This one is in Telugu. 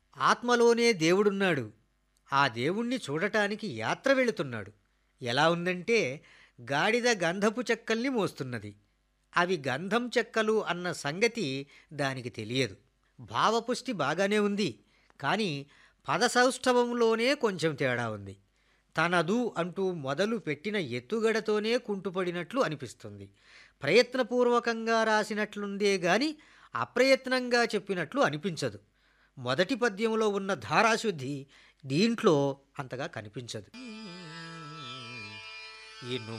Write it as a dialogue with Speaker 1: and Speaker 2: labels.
Speaker 1: ఆత్మలోనే దేవుడున్నాడు ఆ దేవుణ్ణి చూడటానికి యాత్ర వెళుతున్నాడు ఎలా ఉందంటే గాడిద గంధపు చెక్కల్ని మోస్తున్నది అవి గంధం చెక్కలు అన్న సంగతి దానికి తెలియదు భావపుష్టి బాగానే ఉంది కానీ పదసౌష్ఠవంలోనే కొంచెం తేడా ఉంది తనదు అంటూ మొదలు పెట్టిన ఎత్తుగడతోనే కుంటుపడినట్లు అనిపిస్తుంది ప్రయత్నపూర్వకంగా రాసినట్లుందే గాని అప్రయత్నంగా చెప్పినట్లు అనిపించదు మొదటి పద్యంలో ఉన్న ధారాశుద్ధి దీంట్లో అంతగా కనిపించదు ఇను